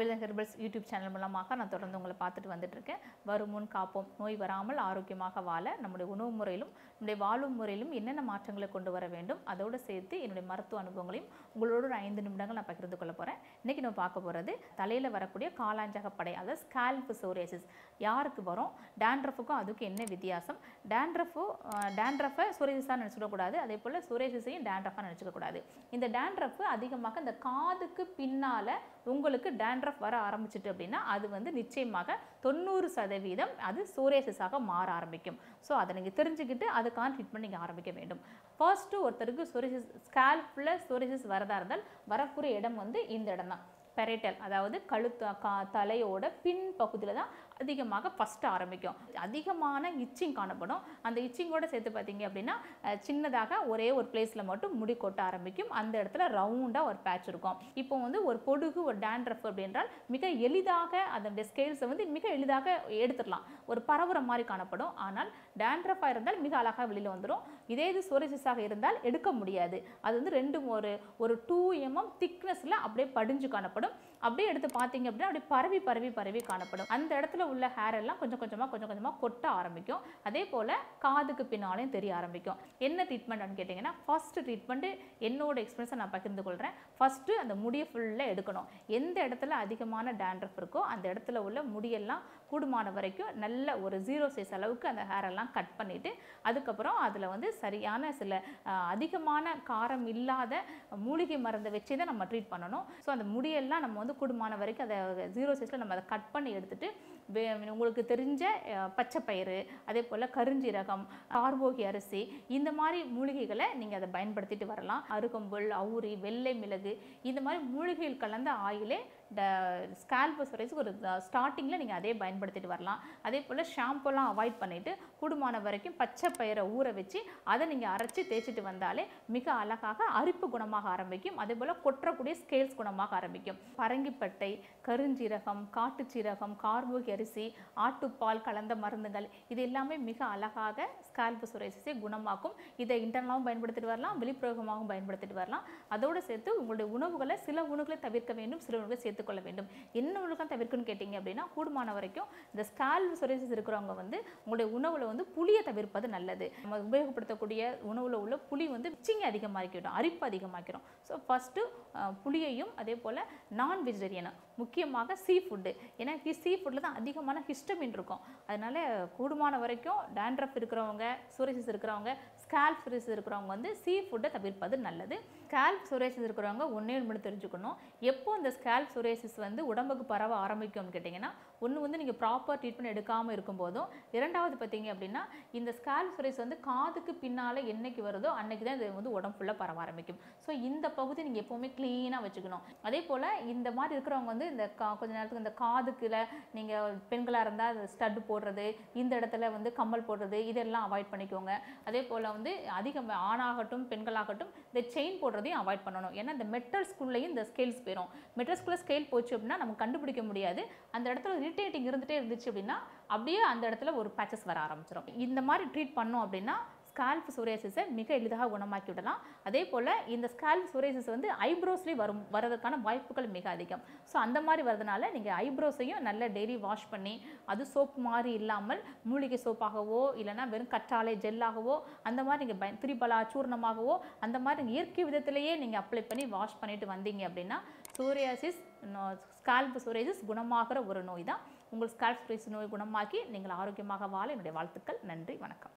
அபிலன் herbals YouTube channel மூலமாக நான் தொடர்ந்து உங்களை பார்த்துட்டு வந்துட்டு இருக்கேன் வருமுன் காப்போம் நோய் வராமல் ஆரோக்கியமாக வாழ நம்முடைய உணவு முறையிலும் நம்முடைய வாழும் முறையிலும் என்னென்ன மாற்றங்களை கொண்டு வர வேண்டும் அதோடு சேர்த்து என்னுடைய மருத்துவ அனுபவங்களையும் உங்களோட ஒரு ஐந்து நிமிடங்கள் நான் பகிர்ந்து கொள்ள போகிறேன் இன்றைக்கி நம்ம பார்க்க போகிறது தலையில் வரக்கூடிய காலாஞ்சகப்படை அதாவது ஸ்கால்ப் சோரியாசிஸ் யாருக்கு வரும் டேண்ட்ரஃபுக்கும் அதுக்கும் என்ன வித்தியாசம் டேண்ட்ரஃபோ டேண்ட்ரஃபை சோரியாசிஸாக நினச்சிடக்கூடாது அதே போல் சோரியாசிஸையும் டேண்ட்ரஃபாக நினச்சிக்க கூடாது இந்த டேண்ட்ரஃப் அதிகமாக இந்த காதுக்கு பின்னால் உங்களுக்கு டேண்ட்ரஃப் வர ஆரம்பிச்சிட்டு அப்படின்னா அது வந்து நிச்சயமாக தொண்ணூறு சதவீதம் அது சோரியாசிஸாக மாற ஆரம்பிக்கும் ஸோ அதை நீங்கள் தெரிஞ்சுக்கிட்டு அதுக்கான ட்ரீட்மெண்ட் நீங்கள் ஆரம்பிக்க வேண்டும் ஃபர்ஸ்ட்டு ஒருத்தருக்கு சோரியாசிஸ் ஸ்கேல்பில் சோரியாசிஸ் வரதா இருந்தால் வரக்கூடிய இடம் வந்து இந்த இடம் தான் பெரைட்டல் அதாவது கழுத்து கா தலையோட பின் பகுதியில் தான் அதிகமாக ஃபஸ்ட்டு ஆரம்பிக்கும் அதிகமான இச்சிங் காணப்படும் அந்த இச்சிங்கோட சேர்த்து பார்த்தீங்க அப்படின்னா அஹ், சின்னதாக ஒரே ஒரு பிளேஸில் மட்டும் முடி கொட்ட ஆரம்பிக்கும் அந்த இடத்துல ரவுண்டாக ஒரு பேட்ச் இருக்கும் இப்போ வந்து ஒரு பொடுகு ஒரு டேண்ட்ரஃப் அப்படின்றால் மிக எளிதாக அதனுடைய ஸ்கேல்ஸை வந்து மிக எளிதாக எடுத்துடலாம் ஒரு பரவுற மாதிரி காணப்படும் ஆனால் டேண்ட்ரஃபாக இருந்தால் மிக அழகாக வெளியில் வந்துடும் இதே இது சோரிசிஸாக இருந்தால் எடுக்க முடியாது அது வந்து ரெண்டு ஒரு ஒரு டூ எம்எம் திக்னஸில் அப்படியே படிஞ்சு காணப்படும் அப்படியே எடுத்து பார்த்தீங்க அப்படின்னா அப்படியே பரவி பரவி பரவி காணப்படும் அந்த இடத்துல உள்ள ஹேர் எல்லாம் கொஞ்சம் கொஞ்சமாக கொஞ்சம் கொஞ்சமாக கொட்ட ஆரம்பிக்கும் அதே போல் காதுக்கு பின்னாலையும் தெரிய ஆரம்பிக்கும் என்ன ட்ரீட்மெண்ட் கேட்டிங்கன்னா ஃபர்ஸ்ட் ட்ரீட்மெண்ட்டு என்னோட எக்ஸ்பீரியன்ஸை நான் பகிர்ந்து கொள்கிறேன் ஃபஸ்ட்டு அந்த முடியை ஃபுல்லாக எடுக்கணும் எந்த இடத்துல அதிகமான டேண்ட்ரஃப் இருக்கோ அந்த இடத்துல உள்ள முடியெல்லாம் கூடுமான வரைக்கும் நல்ல ஒரு ஜீரோ சைஸ் அளவுக்கு அந்த ஹேர் எல்லாம் கட் பண்ணிவிட்டு அதுக்கப்புறம் அதில் வந்து சரியான சில அஹ், அதிகமான காரம் இல்லாத மூலிகை மருந்தை வச்சு தான் நம்ம ட்ரீட் பண்ணணும் ஸோ அந்த முடியெல்லாம் நம்ம வந்து கூடுமான வரைக்கும் அதை ஜீரோ சைஸில் நம்ம அதை கட் பண்ணி எடுத்துட்டு வே- உங்களுக்கு தெரிஞ்ச அஹ், பச்சை பயிறு அதே போல் கருஞ்சீரகம் கார்போகி அரிசி இந்த மாதிரி மூலிகைகளை நீங்கள் அதை பயன்படுத்திட்டு வரலாம் அருகம்புல் அவுரி வெள்ளை மிளகு இந்த மாதிரி மூலிகைகள் கலந்த ஆயிலே ஸ்கால்பஸ் ஒரு ஸ்டார்டிங்கில் நீங்கள் அதே பயன்படுத்திட்டு வரலாம் அதே போல் ஷாம்புலாம் அவாய்ட் பண்ணிவிட்டு கூடுமான வரைக்கும் பச்சை பயிரை ஊற வச்சு அதை நீங்கள் அரைச்சி தேய்ச்சிட்டு வந்தாலே மிக அழகாக அரிப்பு குணமாக ஆரம்பிக்கும் அதே போல் கொற்றக்கூடிய ஸ்கேல்ஸ் குணமாக ஆரம்பிக்கும் பரங்கிப்பட்டை கருஞ்சீரகம் காட்டுச்சீரகம் கார்போகி அரிசி ஆட்டுப்பால் கலந்த மருந்துகள் இது எல்லாமே மிக அழகாக ஸ்கால்பு சுரேசிஸை குணமாக்கும் இதை இன்டர்னலாகவும் பயன்படுத்திட்டு வரலாம் வெளிப்பிரயோகமாகவும் பயன்படுத்திட்டு வரலாம் அதோடு சேர்த்து உங்களுடைய உணவுகளை சில உணவுகளை தவிர்க்க வேண்டும் சில உணவுகளை சேர்த்துக்கொள்ள வேண்டும் என்ன உணவுகள் தவிர்க்கணும்னு கேட்டிங்க அப்படின்னா கூடுமான வரைக்கும் இந்த ஸ்கால்பு சுரேசிஸ் இருக்கிறவங்க வந்து உங்களுடைய உணவில் வந்து புளியை தவிர்ப்பது நல்லது நம்ம உபயோகப்படுத்தக்கூடிய உணவில் உள்ள புளி வந்து சிங்கி அதிகமாக்கிடும் அரிப்பு அதிகமாக்கிறோம் ஸோ ஃபஸ்ட்டு புளியையும் அதே போல் நான் வெஜிடேரியனும் முக்கியமாக சீ ஃபுட்டு ஏன்னா சீ ஃபுட்டில் தான் அதிகமான ஹிஸ்டமின் இருக்கும் அதனால கூடுமான வரைக்கும் டேண்ட்ரஃப் இருக்கிறவங்க சோரிசிஸ் இருக்கிறவங்க ஸ்கால்ப் சோரிசிஸ் இருக்கிறவங்க வந்து சீ ஃபுட்டை தவிர்ப்பது நல்லது ஸ்கால்ப் சோரிசிஸ் இருக்கிறவங்க ஒன்றே ஒன்று மட்டும் தெரிஞ்சுக்கணும் எப்போ இந்த ஸ்கால்ப் சோரிசிஸ் வந்து உடம்புக்கு பரவ ஆரம்பிக்கும்னு கேட்டிங்கன்னா ஒன்று வந்து நீங்கள் ப்ராப்பர் ட்ரீட்மெண்ட் எடுக்காமல் இருக்கும்போதும் இரண்டாவது பார்த்தீங்க அப்படின்னா இந்த ஸ்கால்ப் சோரிஸ் வந்து காதுக்கு பின்னால் என்னைக்கு வருதோ அன்னைக்கு தான் இது வந்து உடம்பு ஃபுல்லாக பரவ ஆரம்பிக்கும் ஸோ இந்த பகுதி நீங்கள் எப்போவுமே க்ளீனாக வச்சுக்கணும் அதே போல் இந்த மாதிரி இருக்கிறவங்க வந்து இந்த கா கொஞ்ச நேரத்துக்கு இந்த காதுக்குள்ள நீங்கள் பெண்களாக இருந்தால் ஸ்டட் போடுறது இந்த இடத்துல வந்து கம்மல் போடுறது இதெல்லாம் அவாய்ட் பண்ணிக்கோங்க அதே போல் வந்து அதிகம் ஆணாகட்டும் பெண்களாகட்டும் இந்த செயின் போடுறதையும் அவாய்ட் பண்ணணும் ஏன்னா இந்த மெட்டல் ஸ்கூல்லையும் இந்த ஸ்கேல்ஸ் போயிடும் மெட்டல் ஸ்கூலில் ஸ்கேல் போச்சு அப்படின்னா நம்ம கண்டுபிடிக்க முடியாது அந்த இடத்துல இரிட்டேட்டிங் இருந்துகிட்டே இருந்துச்சு அப்படின்னா அப்படியே அந்த இடத்துல ஒரு பேச்சஸ் வர ஆரம்பிச்சிடும் இந்த மாதிரி ட்ரீட் பண்ணோம் அப்படின்னா ஸ்கால்ப் சோரியாசிஸை மிக எளிதாக குணமாக்கி விடலாம் அதே போல் இந்த ஸ்கால்ப் சோரியாசிஸ் வந்து ஐப்ரோஸ்லேயும் வரும் வரதுக்கான வாய்ப்புகள் மிக அதிகம் ஸோ அந்த மாதிரி வரதுனால நீங்கள் ஐப்ரோஸையும் நல்ல டெய்லி வாஷ் பண்ணி அது சோப் மாதிரி இல்லாமல் மூலிகை சோப்பாகவோ இல்லைன்னா வெறும் கற்றாழை ஜெல்லாகவோ அந்த மாதிரி நீங்கள் பய திரிபலா சூர்ணமாகவோ அந்த மாதிரி நீங்க இயற்கை விதத்திலேயே நீங்கள் அப்ளை பண்ணி வாஷ் பண்ணிட்டு வந்தீங்க அப்படின்னா சோரியாசிஸ் ஸ்கால்ப் சோரியாசிஸ் குணமாகிற ஒரு நோய் தான் உங்கள் ஸ்கால்ப் சோரியாசிஸ் நோய் குணமாக்கி நீங்கள் ஆரோக்கியமாக வாழ என்னுடைய வாழ்த்துக்கள் நன்றி வணக்கம்